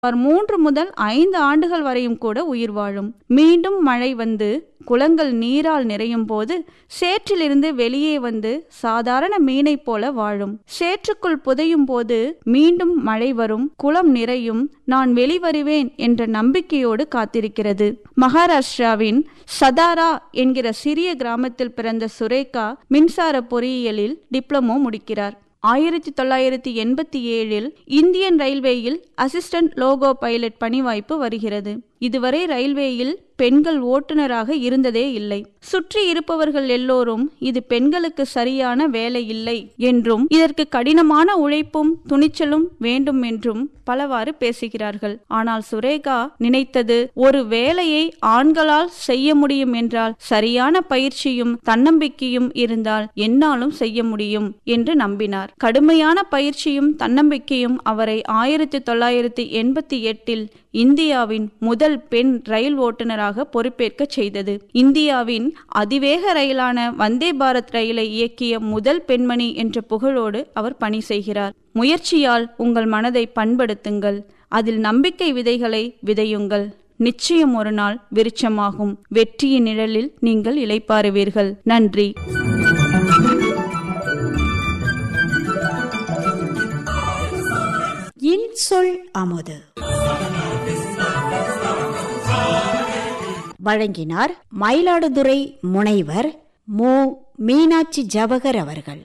சுமார் மூன்று முதல் ஐந்து ஆண்டுகள் வரையும் கூட உயிர் வாழும் மீண்டும் மழை வந்து குளங்கள் நீரால் நிறையும் போது சேற்றிலிருந்து வெளியே வந்து சாதாரண மீனைப் போல வாழும் சேற்றுக்குள் புதையும் போது மீண்டும் மழை வரும் குளம் நிறையும் நான் வெளிவருவேன் என்ற நம்பிக்கையோடு காத்திருக்கிறது மகாராஷ்டிராவின் சதாரா என்கிற சிறிய கிராமத்தில் பிறந்த சுரேகா மின்சார பொறியியலில் டிப்ளமோ முடிக்கிறார் ஆயிரத்தி தொள்ளாயிரத்தி எண்பத்தி ஏழில் இந்தியன் ரயில்வேயில் அசிஸ்டன்ட் லோகோ பைலட் பணி வாய்ப்பு வருகிறது இதுவரை ரயில்வேயில் பெண்கள் ஓட்டுநராக இருந்ததே இல்லை சுற்றி இருப்பவர்கள் எல்லோரும் இது பெண்களுக்கு சரியான வேலை இல்லை என்றும் இதற்கு கடினமான உழைப்பும் துணிச்சலும் வேண்டும் என்றும் பலவாறு பேசுகிறார்கள் ஆனால் சுரேகா நினைத்தது ஒரு வேலையை ஆண்களால் செய்ய முடியும் என்றால் சரியான பயிற்சியும் தன்னம்பிக்கையும் இருந்தால் என்னாலும் செய்ய முடியும் என்று நம்பினார் கடுமையான பயிற்சியும் தன்னம்பிக்கையும் அவரை ஆயிரத்தி தொள்ளாயிரத்தி எண்பத்தி எட்டில் இந்தியாவின் முதல் பெண் ரயில் ஓட்டுநராக பொறுப்பேற்க செய்தது இந்தியாவின் அதிவேக ரயிலான வந்தே பாரத் ரயிலை இயக்கிய முதல் பெண்மணி என்ற புகழோடு அவர் பணி செய்கிறார் முயற்சியால் உங்கள் மனதை பண்படுத்துங்கள் அதில் நம்பிக்கை விதைகளை விதையுங்கள் நிச்சயம் ஒரு நாள் விருட்சமாகும் வெற்றியின் நிழலில் நீங்கள் இளைப்பாறுவீர்கள் நன்றி இன்சொல் அமுது வழங்கினார் மயிலாடுதுறை முனைவர் மு மீனாட்சி ஜவகர் அவர்கள்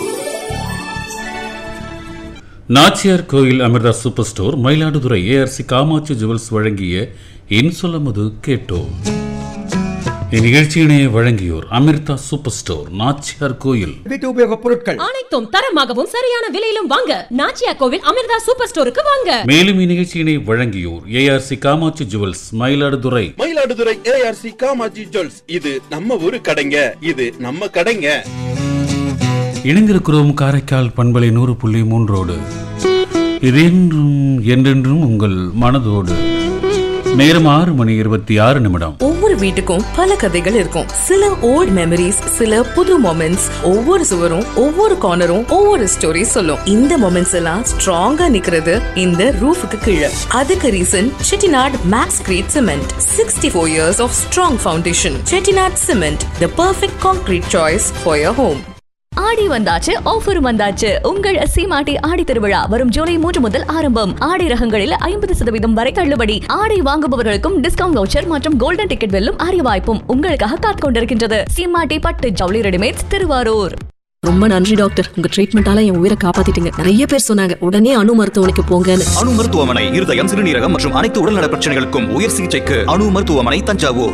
Nachiyar Koil Amirtha super store Mayiladuthurai ARC Kamakshi jewels வழங்கிய இன்சொல்லமுது கேட்டோ இந்நிகழ்ச்சியினை வழங்கியோர் அமிர்தா சூப்பர் ஸ்டோர் நாச்சியார் கோயில் வீட்டு உபயோகப் பொருட்கள் அனைத்தும் தரமாகவும் சரியான விலையிலும் வாங்க நாச்சியா கோவில் அமிர்தா சூப்பர் ஸ்டோருக்கு வாங்க மேலும் இந்நிகழ்ச்சியினை வழங்கியோர் ARC Kamakshi jewels Mayiladuthurai Mayiladuthurai ARC Kamakshi jewels இது நம்ம ஊரு கடைங்க இது நம்ம கடைங்க இணைந்திருக்கிறோம் காரைக்கால் பண்பலை நூறு புள்ளி மூன்றோடு இது என்றும் என்றென்றும் உங்கள் மனதோடு நேரம் ஆறு மணி இருபத்தி ஆறு நிமிடம் ஒவ்வொரு வீட்டுக்கும் பல கதைகள் இருக்கும் சில ஓல்ட் மெமரிஸ் சில புது மொமெண்ட்ஸ் ஒவ்வொரு சுவரும் ஒவ்வொரு கார்னரும் ஒவ்வொரு ஸ்டோரி சொல்லும் இந்த மொமெண்ட்ஸ் எல்லாம் ஸ்ட்ராங்கா நிக்கிறது இந்த ரூஃபுக்கு கீழே அதுக்கு reason Chettinad Maxcrete cement sixty four years of strong foundation Chettinad cement the perfect concrete choice for your home Aadi வந்தாச்சு ஆஃபரும் வந்தாச்சு உங்கள் சீமாட்டி ஆடி திருவிழா வரும் ஜூலை மூன்று முதல் ஆரம்பம் ஆடை ரகங்களில் ஐம்பது சதவீதம் வரை தள்ளுபடி ஆடை வாங்குபவர்களுக்கும் டிஸ்கவுண்ட் வவுச்சர் மற்றும் கோல்டன் டிக்கெட் வெல்லும் அரிய வாய்ப்பும் உங்களுக்காக காத்துக் கொண்டிருக்கின்றது சீமாட்டி பட்டு ஜவுளி ரெடிமேட்ஸ் திருவாரூர் ரொம்ப நன்றி டாக்டர் உங்க ட்ரீட்மெண்டால என் உயிரை காப்பாத்திட்டீங்க நிறைய பேர் சொன்னாங்க உடனே அணு மருத்துவமனைக்கு போங்கன்னு அணு மருத்துவமனை இருதயம் சிறுநீரகம் மற்றும் அனைத்து உடல்நல பிரச்சனைகளுக்கும் உயர் சிகிச்சைக்கு அணு மருத்துவமனை தஞ்சாவூர்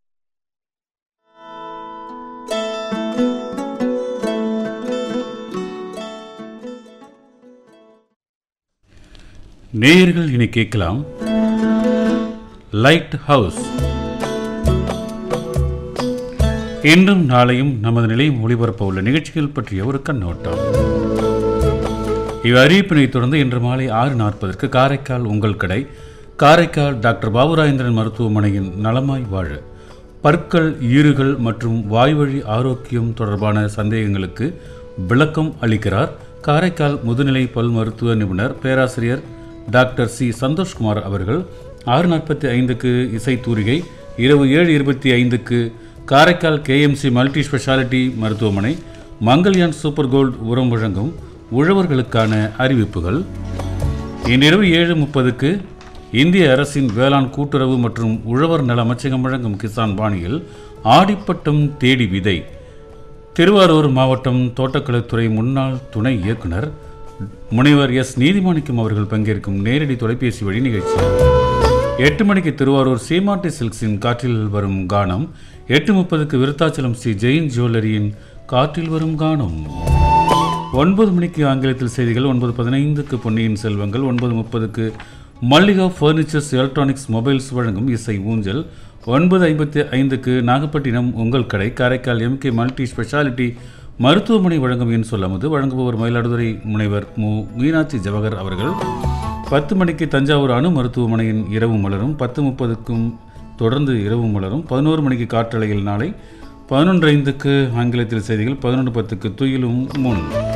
நேயர்கள் இனி கேட்கலாம் லைட் ஹவுஸ் இன்றும் நாளையும் நமது நிலையம் ஒளிபரப்ப உள்ள நிகழ்ச்சிகள் பற்றிய ஒரு கண்ணோட்டம் இவ் அறிவிப்பினை தொடர்ந்து இன்று மாலை ஆறு நாற்பதற்கு காரைக்கால் உங்கள் கடை காரைக்கால் டாக்டர் பாபுராயந்திரன் மருத்துவமனையின் நலமாய் வாழ பற்கள் ஈறுகள் மற்றும் வாய்வழி ஆரோக்கியம் தொடர்பான சந்தேகங்களுக்கு விளக்கம் அளிக்கிறார் காரைக்கால் முதுநிலை பல் மருத்துவ நிபுணர் பேராசிரியர் டாக்டர் சி சந்தோஷ்குமார் அவர்கள் ஆறு நாற்பத்தி ஐந்துக்கு இசை தூரிகை இரவு ஏழு இருபத்தி ஐந்துக்கு காரைக்கால் கேஎம்சி மல்டி ஸ்பெஷாலிட்டி மருத்துவமனை மங்கல்யான் சூப்பர் கோல்ட் உரம் வழங்கும் உழவர்களுக்கான அறிவிப்புகள் இன்றிரவு ஏழு முப்பதுக்கு இந்திய அரசின் வேளாண் கூட்டுறவு மற்றும் உழவர் நல அமைச்சகம் வழங்கும் கிசான் பாணியில் ஆடிப்பட்டம் தேடி விதை திருவாரூர் மாவட்டம் தோட்டக்கலைத்துறை முன்னாள் துணை இயக்குனர் முனைவர் எஸ் நீதிமாணிக்கம் அவர்கள் பங்கேற்கும் நேரடி தொலைபேசி வழி நிகழ்ச்சி எட்டு மணிக்கு திருவாரூர் சீமாட்டி சில்க்ஸின் காற்றில் வரும் கானம் எட்டு முப்பதுக்கு விருத்தாச்சலம் ஸ்ரீ ஜெயின் ஜுவல்லரியின் காற்றில் வரும் கானம் ஒன்பது மணிக்கு ஆங்கிலத்தில் செய்திகள் ஒன்பது பதினைந்துக்கு பொன்னியின் செல்வங்கள் ஒன்பது முப்பதுக்கு மல்லிகா ஃபர்னிச்சர்ஸ் எலக்ட்ரானிக்ஸ் மொபைல்ஸ் வழங்கும் இசை ஊஞ்சல் ஒன்பது ஐம்பத்தி ஐந்துக்கு நாகப்பட்டினம் உங்கள் கடை காரைக்கால் எம்கே மல்டி ஸ்பெஷாலிட்டி மருத்துவமனை வழங்கும் என் சொல்லாமது வழங்குபவர் மயிலாடுதுறை முனைவர் மு மீனாட்சி ஜவஹர் அவர்கள் பத்து மணிக்கு தஞ்சாவூர் அணு மருத்துவமனையின் இரவு மலரும் பத்து முப்பதுக்கும் தொடர்ந்து இரவு மலரும் பதினோரு மணிக்கு காற்றலையில் நாளை பதினொன்று ஐந்துக்கு ஆங்கிலத்தில் செய்திகள் பதினொன்று பத்துக்கு துயிலும் முன்